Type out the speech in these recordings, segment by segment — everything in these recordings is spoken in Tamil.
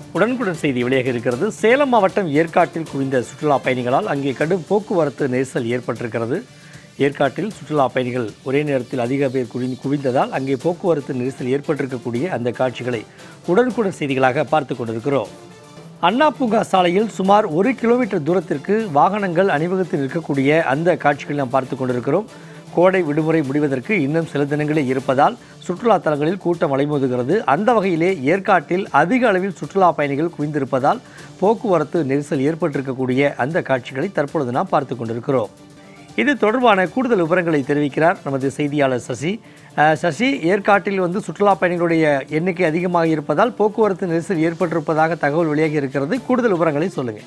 உடனுக்குடன் செய்தி வெளியாக இருக்கிறது சேலம் மாவட்டம் ஏற்காட்டில் குவிந்த சுற்றுலா பயணிகளால் அங்கே கடும் போக்குவரத்து நெரிசல் ஏற்பட்டிருக்கிறது ஏற்காட்டில் சுற்றுலா பயணிகள் ஒரே நேரத்தில் அதிக பேர் குவி குவிந்ததால் அங்கே போக்குவரத்து நெரிசல் ஏற்பட்டிருக்கக்கூடிய அந்த காட்சிகளை உடனுக்குடன் செய்திகளாக பார்த்து கொண்டிருக்கிறோம் அண்ணா பூங்கா சாலையில் சுமார் ஒரு கிலோமீட்டர் தூரத்திற்கு வாகனங்கள் அணிவகுத்து நிற்கக்கூடிய அந்த காட்சிகளை நாம் பார்த்து கொண்டிருக்கிறோம் கோடை விடுமுறை முடிவதற்கு இன்னும் சில தினங்களே இருப்பதால் சுற்றுலா தலங்களில் கூட்டம் அலைமோதுகிறது அந்த வகையிலே ஏற்காட்டில் அதிக அளவில் சுற்றுலா பயணிகள் குவிந்திருப்பதால் போக்குவரத்து நெரிசல் ஏற்பட்டிருக்கக்கூடிய அந்த காட்சிகளை தற்பொழுது நாம் பார்த்து கொண்டிருக்கிறோம் இது தொடர்பான கூடுதல் விவரங்களை தெரிவிக்கிறார் நமது செய்தியாளர் சசி அஹ், சசி ஏற்காட்டில் வந்து சுற்றுலா பயணிகளுடைய எண்ணிக்கை அதிகமாக இருப்பதால் போக்குவரத்து நெரிசல் ஏற்பட்டிருப்பதாக தகவல் வெளியாகி இருக்கிறது கூடுதல் விவரங்களை சொல்லுங்கள்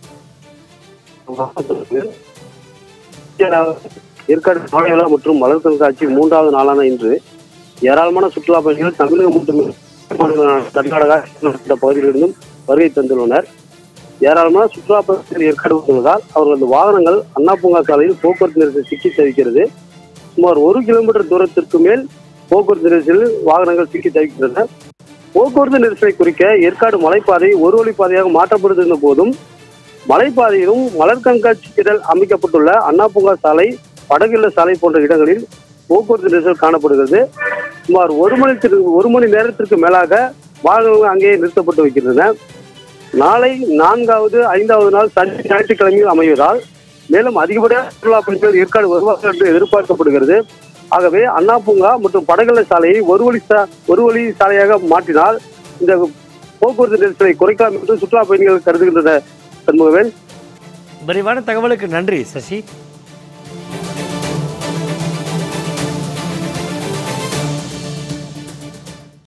ஏற்காடு மாலை விழா மற்றும் மலர் கண்காட்சி மூன்றாவது நாளான இன்று ஏராளமான சுற்றுலா பயணிகள் தமிழகம் மற்றும் மாநில கர்நாடகா உள்ளிட்ட பகுதிகளிலிருந்தும் வருகை தந்துள்ளனர் ஏராளமான சுற்றுலா பயணிகள் ஏற்காடு வந்துள்ளதால் அவர்களது வாகனங்கள் அண்ணா பூங்கா சாலையில் போக்குவரத்து நெரிசல் சிக்கி தவிக்கிறது சுமார் ஒரு கிலோமீட்டர் தூரத்திற்கு மேல் போக்குவரத்து நெரிசலில் வாகனங்கள் சிக்கி தவிக்கின்றன போக்குவரத்து நெரிசலை குறிக்க ஏற்காடு மலைப்பாதை ஒரு வழிப்பாதையாக மாற்றப்பட்டிருந்த போதும் மலைப்பாதையிலும் மலர் கண்காட்சி திடல் அமைக்கப்பட்டுள்ள அண்ணா பூங்கா சாலை வடகில்ல சாலை போன்ற இடங்களில் போக்குவரத்து நெரிசல் காணப்படுகிறது சுமார் ஒரு மணி திரு- ஒரு மணி நேரத்திற்கு மேலாக வாகனங்கள் அங்கேயே நிறுத்தப்பட்டு வைக்கின்றன நாளை நான்காவது ஐந்தாவது நாள் சனி ஞாயிற்றுக்கிழமையில் அமைவதால் மேலும் அதிகப்படியான சுற்றுலா பயணிகள் ஏற்காடு வருவார்கள் என்று எதிர்பார்க்கப்படுகிறது ஆகவே அண்ணா பூங்கா மற்றும் படகுள்ள சாலையை ஒரு வழி சா- ஒரு வழி சாலையாக மாற்றினால் இந்த போக்குவரத்து நெரிசலை குறைக்கலாம் என்று சுற்றுலா பயணிகள் கருதுகின்றனர் சண்முகவேல் விரைவான தகவலுக்கு நன்றி சசி